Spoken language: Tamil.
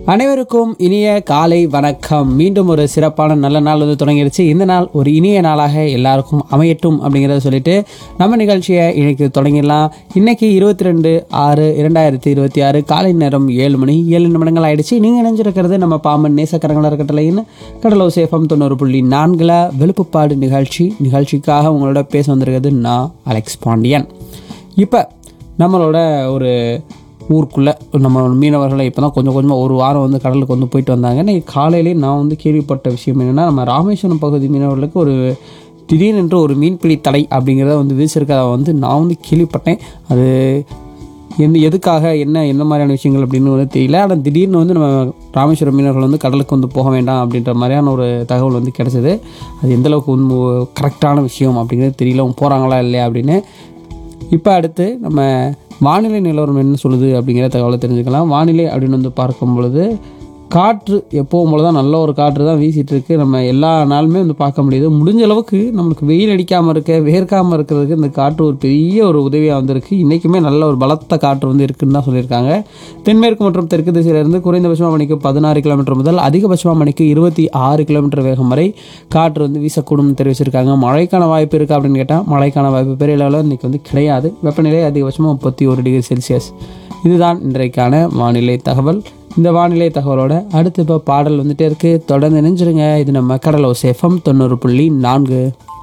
அனைவருக்கும் இனிய காலை வணக்கம் மீண்டும் ஒரு சிறப்பான நல்ல நாள் வந்து தொடங்கிருச்சு இந்த நாள் ஒரு இனிய நாளாக எல்லாருக்கும் அமையட்டும் அப்படிங்கிறத சொல்லிட்டு நம்ம நிகழ்ச்சியை இன்னைக்கு தொடங்கிடலாம் இன்னைக்கு இருபத்தி ரெண்டு ஆறு இரண்டாயிரத்தி இருபத்தி ஆறு காலை நேரம் ஏழு மணி ஏழு நிமிடங்கள் ஆயிடுச்சு நீங்கள் இணைஞ்சிருக்கிறது நம்ம பாம்பன் நேசக்கரங்கள இருக்கட்டளைன்னு கடலோ சேஃபம் தொண்ணூறு புள்ளி நான்கில் வெளுப்புப்பாடு நிகழ்ச்சி நிகழ்ச்சிக்காக உங்களோட பேச வந்திருக்கிறது நான் அலெக்ஸ் பாண்டியன் இப்போ நம்மளோட ஒரு ஊருக்குள்ளே நம்ம மீனவர்களை இப்போ தான் கொஞ்சம் கொஞ்சமாக ஒரு வாரம் வந்து கடலுக்கு வந்து போயிட்டு வந்தாங்க இன்னைக்கு காலையிலே நான் வந்து கேள்விப்பட்ட விஷயம் என்னென்னா நம்ம ராமேஸ்வரம் பகுதி மீனவர்களுக்கு ஒரு திடீரென்று ஒரு மீன்பிடி தடை அப்படிங்கிறத வந்து வீசிருக்கதை வந்து நான் வந்து கேள்விப்பட்டேன் அது எந்த எதுக்காக என்ன என்ன மாதிரியான விஷயங்கள் அப்படின்னு வந்து தெரியல ஆனால் திடீர்னு வந்து நம்ம ராமேஸ்வரம் மீனவர்கள் வந்து கடலுக்கு வந்து போக வேண்டாம் அப்படின்ற மாதிரியான ஒரு தகவல் வந்து கிடைச்சது அது எந்த அளவுக்கு உண்மை கரெக்டான விஷயம் அப்படிங்கிறது தெரியல அவங்க போகிறாங்களா இல்லையா அப்படின்னு இப்போ அடுத்து நம்ம வானிலை நிலவரம் என்ன சொல்லுது அப்படிங்கிற தகவலை தெரிஞ்சுக்கலாம் வானிலை அப்படின்னு வந்து பார்க்கும் பொழுது காற்று எப்போவும் போல தான் நல்ல ஒரு காற்று தான் வீசிட்டு இருக்கு நம்ம எல்லா நாளுமே வந்து பார்க்க முடியுது முடிஞ்ச அளவுக்கு நம்மளுக்கு வெயில் அடிக்காமல் இருக்க வேர்க்காமல் இருக்கிறதுக்கு இந்த காற்று ஒரு பெரிய ஒரு உதவியாக வந்திருக்கு இன்றைக்குமே நல்ல ஒரு பலத்த காற்று வந்து இருக்குன்னு தான் சொல்லியிருக்காங்க தென்மேற்கு மற்றும் தெற்கு திசையிலிருந்து குறைந்தபட்சமாக மணிக்கு பதினாறு கிலோமீட்டர் முதல் அதிகபட்சமாக மணிக்கு இருபத்தி ஆறு கிலோமீட்டர் வேகம் வரை காற்று வந்து வீசக்கூடும் தெரிவிச்சிருக்காங்க மழைக்கான வாய்ப்பு இருக்கா அப்படின்னு கேட்டால் மழைக்கான வாய்ப்பு பெரிய அளவில் இன்றைக்கி வந்து கிடையாது வெப்பநிலை அதிகபட்சமாக முப்பத்தி ஒரு டிகிரி செல்சியஸ் இதுதான் இன்றைக்கான வானிலை தகவல் இந்த வானிலை தகவலோட அடுத்து இப்போ பாடல் வந்துட்டே இருக்கு தொடர்ந்து நினைஞ்சிருங்க இது நம்ம கடலோ சேஃபம் தொண்ணூறு புள்ளி நான்கு